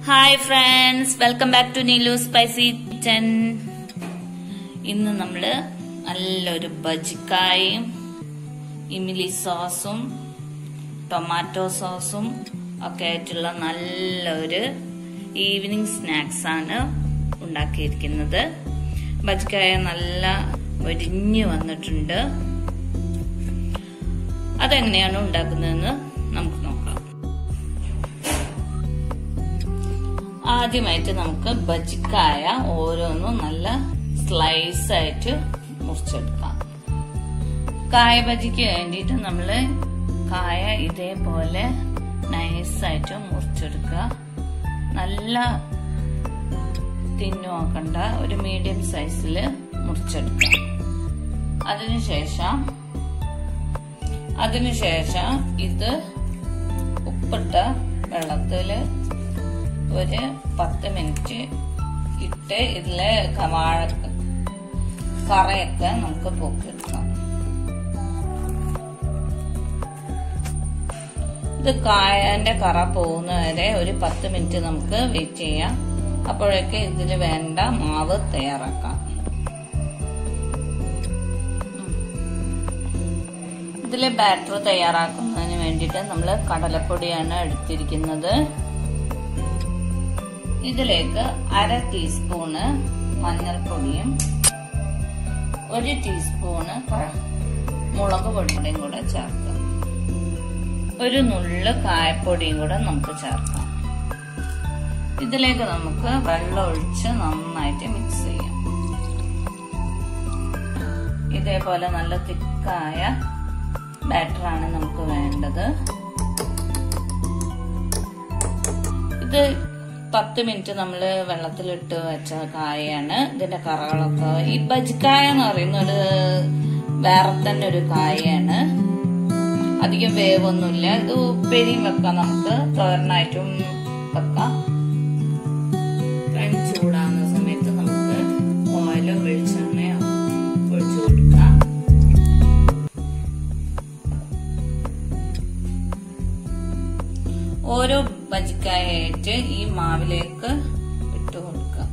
hi friends welcome back to Neelu spicy kitchen ഇന്ന് നമ്മള് നല്ലൊരു ബജിക്കായും ഇമിലി സോസും ടൊമാറ്റോ സോസും ഒക്കെ ആയിട്ടുള്ള നല്ലൊരു ഈവനിങ് സ്നാക്സ് ആണ് ഉണ്ടാക്കിയിരിക്കുന്നത് ബജിക്കായ നല്ല ഒരിഞ്ഞു വന്നിട്ടുണ്ട് അതെങ്ങനെയാണ് ഉണ്ടാക്കുന്നതെന്ന് നമുക്ക് നോക്കാം ആദ്യമായിട്ട് നമുക്ക് ബജിക്കായ ഓരോന്നും നല്ല സ്ലൈസ് ആയിട്ട് മുറിച്ചെടുക്കാം കായ ബജിക്ക് വേണ്ടിയിട്ട് നമ്മൾ കായ ഇതേപോലെ നൈസായിട്ട് മുറിച്ചെടുക്കുക നല്ല തിന്നു നോക്കണ്ട ഒരു മീഡിയം സൈസിൽ മുറിച്ചെടുക്കുക അതിനുശേഷം അതിനുശേഷം ഇത് ഉപ്പിട്ട വെള്ളത്തില് ഒരു പത്ത് മിനിറ്റ് ഇട്ട് ഇതിലെ വാഴ കറയൊക്കെ നമുക്ക് പോക്കിയെടുക്കാം ഇത് കായന്റെ കറ പോകുന്നവരെ ഒരു പത്ത് മിനിറ്റ് നമുക്ക് വെയിറ്റ് ചെയ്യാം അപ്പോഴേക്ക് ഇതിൽ വേണ്ട മാവ് തയ്യാറാക്കാം ഇതിലെ ബാറ്റർ തയ്യാറാക്കുന്നതിന് വേണ്ടിയിട്ട് നമ്മൾ കടലപ്പൊടിയാണ് എടുത്തിരിക്കുന്നത് ഇതിലേക്ക് അര ടീസ്പൂണ് മഞ്ഞൾപ്പൊടിയും ഒരു ടീസ്പൂണ് മുളക് പൊടിയും കൂടെ ചേർക്കാം ഒരു നുള്ള് കായപ്പൊടിയും കൂടെ നമുക്ക് ചേർക്കാം ഇതിലേക്ക് നമുക്ക് വെള്ളം ഒഴിച്ച് നന്നായിട്ട് മിക്സ് ചെയ്യാം ഇതേപോലെ നല്ല തിക്കായ ബാറ്ററാണ് നമുക്ക് വേണ്ടത് ഇത് പത്ത് മിനിറ്റ് നമ്മൾ വെള്ളത്തിലിട്ട് വെച്ച കായാണ് ഇതിന്റെ കറകളൊക്കെ ഈ ബജിക്കായ എന്ന് പറയുന്നത് വേറെ തന്നെ ഒരു കായാണ് അധികം വേവൊന്നുമില്ല ഇത് ഉപ്പേരിയും വെക്കാം നമുക്ക് തോരനായിട്ടും വെക്കാം പാൻ ചൂടാകുന്ന സമയത്ത് നമുക്ക് ഓയിലോ വെളിച്ചെണ്ണയോ ഒഴിച്ചു കൊടുക്കാം ഓരോ ബജിക്കായിട്ട് ഈ മാവിലേക്ക് ഇട്ട് കൊടുക്കുക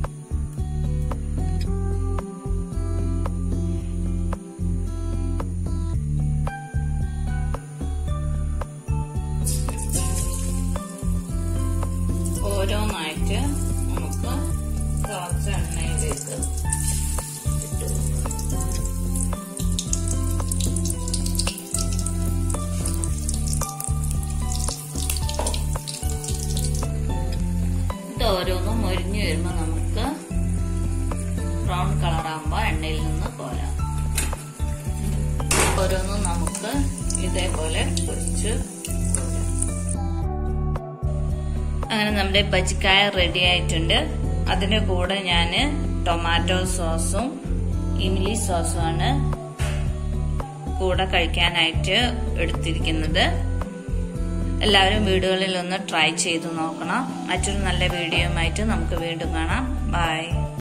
ഓരോന്നായിട്ട് നമുക്ക് തിളച്ച എണ്ണയിലേക്ക് ഇട്ട് കൊടുക്കാം ഇത് ഓരോന്നും മൊരിഞ്ഞു വരുമ്പോൾ നമുക്ക് ബ്രൗൺ കളറാകുമ്പോൾ എണ്ണയിൽ നിന്ന് പോരാം ഓരോന്നും നമുക്ക് ഇതേപോലെ പൊരിച്ച് അങ്ങനെ നമ്മുടെ ബജിക്കായ റെഡി ആയിട്ടുണ്ട് അതിന്റെ കൂടെ ഞാൻ ടൊമാറ്റോ സോസും ഇംഗ്ലി സോസുമാണ് കൂടെ കഴിക്കാനായിട്ട് എടുത്തിരിക്കുന്നത് എല്ലാവരും വീടുകളിൽ ഒന്ന് ട്രൈ ചെയ്ത് നോക്കണം മറ്റൊരു നല്ല വീഡിയോയുമായിട്ട് നമുക്ക് വീണ്ടും കാണാം ബൈ